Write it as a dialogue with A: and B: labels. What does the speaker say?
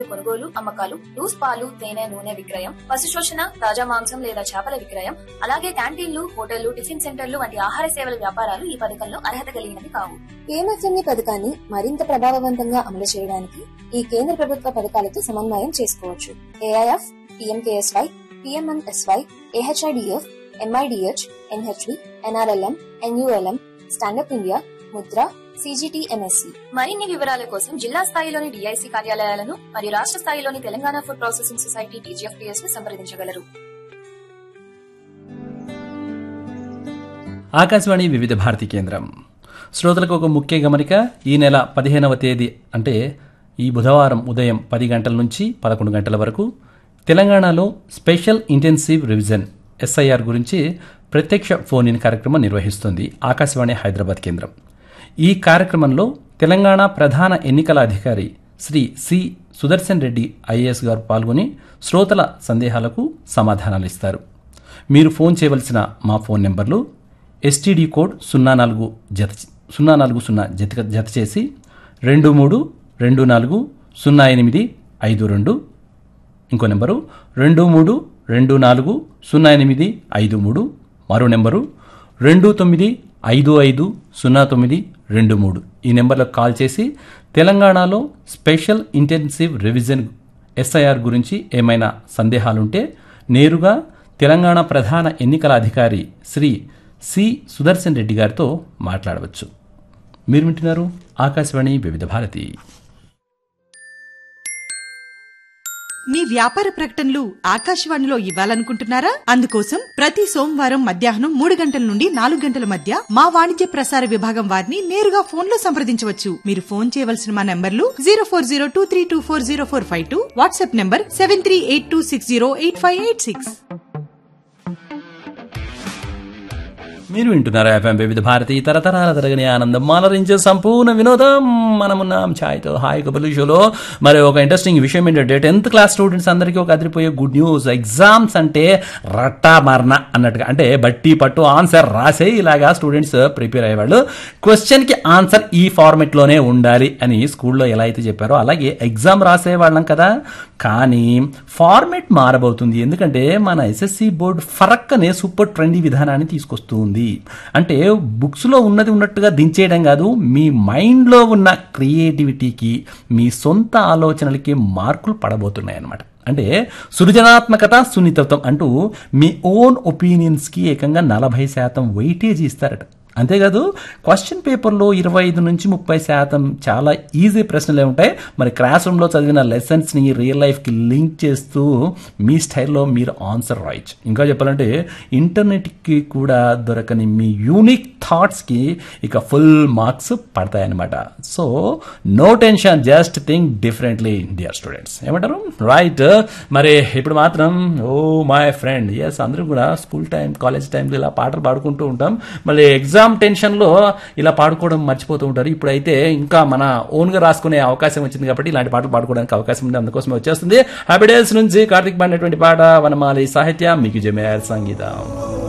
A: కొనుగోలు అమ్మకాలు లూస్ పాలు తేనె నూనె విక్రయం పశు శోషణ తాజా మాంసం లేదా చేపల విక్రయం అలాగే క్యాంటీన్లు హోటళ్లు టిఫిన్ సెంటర్లు వంటి ఆహార సేవల వ్యాపారాలు ఈ పథకంలో అర్హత కలిగినవి కావు
B: పిఎంఎఫ్ఎంఈ పథకాన్ని మరింత ప్రభావవంతంగా అమలు చేయడానికి ఈ కేంద్ర ప్రభుత్వ పథకాలతో సమన్వయం చేసుకోవచ్చు AIF PMKSY PMMSY AHIDF MIDH NHB NRLM NULM stand up India Mudra CGTMSE
A: మరిన్ని వివరాల కోసం జిల్లా స్థాయిలోని డిఐసి కార్యాలయాలను మరియు రాష్ట్ర స్థాయిలోని Telangana food processing society TGFTS ను సంప్రదించగలరు
C: ఆకాశవాణి వివిధ భారతి కేంద్రం శ్రోతలకు ఒక ముఖ్య గమనిక ఈ నెల పదిహేనవ తేదీ అంటే ఈ బుధవారం ఉదయం పది గంటల నుంచి పదకొండు గంటల వరకు తెలంగాణలో స్పెషల్ ఇంటెన్సివ్ రివిజన్ ఎస్ఐఆర్ గురించి ప్రత్యక్ష ఫోన్ ఇన్ కార్యక్రమం నిర్వహిస్తుంది ఆకాశవాణి హైదరాబాద్ కేంద్రం ఈ కార్యక్రమంలో తెలంగాణ ప్రధాన ఎన్నికల అధికారి శ్రీ సి సుదర్శన్ రెడ్డి ఐఏఎస్ గారు పాల్గొని శ్రోతల సందేహాలకు సమాధానాలు ఇస్తారు మీరు ఫోన్ చేయవలసిన మా ఫోన్ నెంబర్లు ఎస్టీడీ కోడ్ సున్నా నాలుగు జత సున్నా నాలుగు సున్నా జత జత చేసి రెండు మూడు రెండు నాలుగు సున్నా ఎనిమిది ఐదు రెండు ఇంకో నెంబరు రెండు మూడు రెండు నాలుగు సున్నా ఎనిమిది ఐదు మూడు మరో నెంబరు రెండు తొమ్మిది ఐదు ఐదు సున్నా తొమ్మిది రెండు మూడు ఈ నెంబర్లకు కాల్ చేసి తెలంగాణలో స్పెషల్ ఇంటెన్సివ్ రివిజన్ ఎస్ఐఆర్ గురించి ఏమైనా సందేహాలుంటే నేరుగా తెలంగాణ ప్రధాన ఎన్నికల అధికారి శ్రీ సి సుదర్శన్ రెడ్డి గారితో మాట్లాడవచ్చు మీరు వింటున్నారు ఆకాశవాణి వివిధ భారతి
D: మీ వ్యాపార ప్రకటనలు ఆకాశవాణిలో ఇవ్వాలనుకుంటున్నారా అందుకోసం ప్రతి సోమవారం మధ్యాహ్నం మూడు గంటల నుండి నాలుగు గంటల మధ్య మా వాణిజ్య ప్రసార విభాగం వారిని నేరుగా ఫోన్ లో సంప్రదించవచ్చు మీరు ఫోన్ చేయవలసిన మా నంబర్లు zero four zero two three two four zero four five two WhatsApp number seven three eight two six zero eight five eight six
C: మీరు వింటున్నారు ఎఫ్ఎం వివిధ భారతి తరతరాల తరగని ఆనందం మాలరించే సంపూర్ణ వినోదం మనమున్నాం ఛాయ్తో హాయ్ కబులు షోలో మరి ఒక ఇంట్రెస్టింగ్ విషయం ఏంటంటే టెన్త్ క్లాస్ స్టూడెంట్స్ అందరికీ ఒక అదిరిపోయే గుడ్ న్యూస్ ఎగ్జామ్స్ అంటే రట్టా మరణ అన్నట్టుగా అంటే బట్టి పట్టు ఆన్సర్ రాసే ఇలాగా స్టూడెంట్స్ ప్రిపేర్ అయ్యేవాళ్ళు క్వశ్చన్కి ఆన్సర్ ఈ ఫార్మెట్లోనే ఉండాలి అని స్కూల్లో ఎలా అయితే చెప్పారో అలాగే ఎగ్జామ్ రాసే వాళ్ళం కదా కానీ ఫార్మెట్ మారబోతుంది ఎందుకంటే మన ఎస్ఎస్సి బోర్డు ఫరక్ అనే సూపర్ ట్రెండీ విధానాన్ని తీసుకొస్తుంది అంటే బుక్స్లో ఉన్నది ఉన్నట్టుగా దించేయడం కాదు మీ మైండ్లో ఉన్న క్రియేటివిటీకి మీ సొంత ఆలోచనలకి మార్కులు పడబోతున్నాయి అన్నమాట అంటే సృజనాత్మకత సున్నితత్వం అంటూ మీ ఓన్ ఒపీనియన్స్కి ఏకంగా నలభై శాతం వెయిటేజ్ ఇస్తారట అంతేకాదు క్వశ్చన్ పేపర్లో ఇరవై ఐదు నుంచి ముప్పై శాతం చాలా ఈజీ ప్రశ్నలే ఉంటాయి మరి క్లాస్ రూమ్లో చదివిన లెసన్స్ని రియల్ లైఫ్కి లింక్ చేస్తూ మీ స్టైల్లో మీరు ఆన్సర్ రాయొచ్చు ఇంకా చెప్పాలంటే ఇంటర్నెట్కి కూడా దొరకని మీ యూనిక్ థాట్స్కి ఇక ఫుల్ మార్క్స్ పడతాయన్నమాట so no tension just think differently dear students ఏమంటారు రైట్ మరి ఇప్పుడు మాత్రం ఓ మై ఫ్రెండ్ ఎస్ అందరూ కూడా స్కూల్ టైం కాలేజ్ టైంలో ఇలా పాటలు పాడుకుంటూ ఉంటాం మళ్ళీ ఎగ్జామ్ టెన్షన్లో ఇలా పాడుకోవడం మర్చిపోతూ ఉంటారు ఇప్పుడైతే ఇంకా మన ఓన్గా రాసుకునే అవకాశం వచ్చింది కాబట్టి ఇలాంటి పాటలు పాడుకోవడానికి అవకాశం ఉంది అందుకోసమే వచ్చేస్తుంది హ్యాపీ డేస్ నుంచి కార్తిక్ పాడినటువంటి పాట వనమాలి సాహిత్య మీకు జమేర్ సంగీతం